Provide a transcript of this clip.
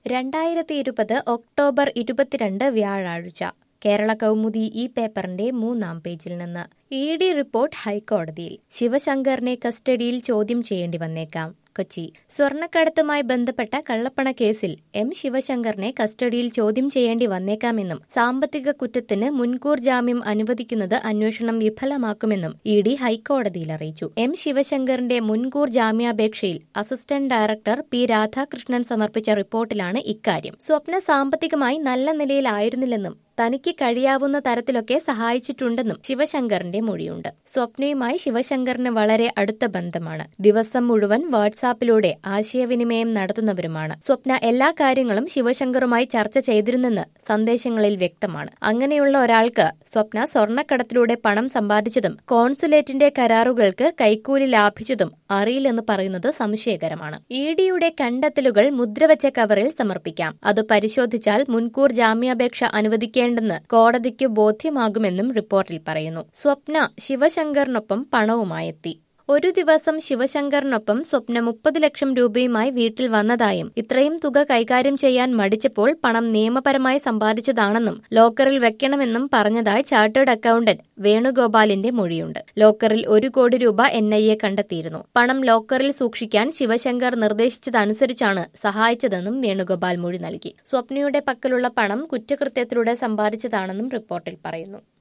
രണ്ടായിരത്തി ഇരുപത് ഒക്ടോബർ ഇരുപത്തിരണ്ട് വ്യാഴാഴ്ച കേരള കൗമുദി ഈ പേപ്പറിന്റെ മൂന്നാം പേജിൽ നിന്ന് ഇ ഡി റിപ്പോർട്ട് ഹൈക്കോടതിയിൽ ശിവശങ്കറിനെ കസ്റ്റഡിയിൽ ചോദ്യം ചെയ്യേണ്ടി വന്നേക്കാം കൊച്ചി സ്വർണ്ണക്കടത്തുമായി ബന്ധപ്പെട്ട കള്ളപ്പണ കേസിൽ എം ശിവശങ്കറിനെ കസ്റ്റഡിയിൽ ചോദ്യം ചെയ്യേണ്ടി വന്നേക്കാമെന്നും സാമ്പത്തിക കുറ്റത്തിന് മുൻകൂർ ജാമ്യം അനുവദിക്കുന്നത് അന്വേഷണം വിഫലമാക്കുമെന്നും ഇ ഡി ഹൈക്കോടതിയിൽ അറിയിച്ചു എം ശിവശങ്കറിന്റെ മുൻകൂർ ജാമ്യാപേക്ഷയിൽ അസിസ്റ്റന്റ് ഡയറക്ടർ പി രാധാകൃഷ്ണൻ സമർപ്പിച്ച റിപ്പോർട്ടിലാണ് ഇക്കാര്യം സ്വപ്ന സാമ്പത്തികമായി നല്ല നിലയിലായിരുന്നില്ലെന്നും തനിക്ക് കഴിയാവുന്ന തരത്തിലൊക്കെ സഹായിച്ചിട്ടുണ്ടെന്നും ശിവശങ്കറിന്റെ മൊഴിയുണ്ട് സ്വപ്നയുമായി ശിവശങ്കറിന് വളരെ അടുത്ത ബന്ധമാണ് ദിവസം മുഴുവൻ വാട്സാപ്പിലൂടെ ആശയവിനിമയം നടത്തുന്നവരുമാണ് സ്വപ്ന എല്ലാ കാര്യങ്ങളും ശിവശങ്കറുമായി ചർച്ച ചെയ്തിരുന്നെന്ന് സന്ദേശങ്ങളിൽ വ്യക്തമാണ് അങ്ങനെയുള്ള ഒരാൾക്ക് സ്വപ്ന സ്വർണ്ണക്കടത്തിലൂടെ പണം സമ്പാദിച്ചതും കോൺസുലേറ്റിന്റെ കരാറുകൾക്ക് കൈക്കൂലി ലാഭിച്ചതും അറിയില്ലെന്ന് പറയുന്നത് സംശയകരമാണ് ഇ ഡിയുടെ കണ്ടെത്തലുകൾ മുദ്രവച്ച കവറിൽ സമർപ്പിക്കാം അത് പരിശോധിച്ചാൽ മുൻകൂർ ജാമ്യാപേക്ഷ അനുവദിക്കേണ്ടെന്ന് കോടതിക്ക് ബോധ്യമാകുമെന്നും റിപ്പോർട്ടിൽ പറയുന്നു സ്വപ്ന ശിവശങ്കറിനൊപ്പം പണവുമായെത്തി ഒരു ദിവസം ശിവശങ്കറിനൊപ്പം സ്വപ്ന മുപ്പത് ലക്ഷം രൂപയുമായി വീട്ടിൽ വന്നതായും ഇത്രയും തുക കൈകാര്യം ചെയ്യാൻ മടിച്ചപ്പോൾ പണം നിയമപരമായി സമ്പാദിച്ചതാണെന്നും ലോക്കറിൽ വെക്കണമെന്നും പറഞ്ഞതായി ചാർട്ടേഡ് അക്കൌണ്ടന്റ് വേണുഗോപാലിന്റെ മൊഴിയുണ്ട് ലോക്കറിൽ ഒരു കോടി രൂപ എൻ ഐ എ കണ്ടെത്തിയിരുന്നു പണം ലോക്കറിൽ സൂക്ഷിക്കാൻ ശിവശങ്കർ നിർദ്ദേശിച്ചതനുസരിച്ചാണ് സഹായിച്ചതെന്നും വേണുഗോപാൽ മൊഴി നൽകി സ്വപ്നയുടെ പക്കലുള്ള പണം കുറ്റകൃത്യത്തിലൂടെ സമ്പാദിച്ചതാണെന്നും റിപ്പോർട്ടിൽ പറയുന്നു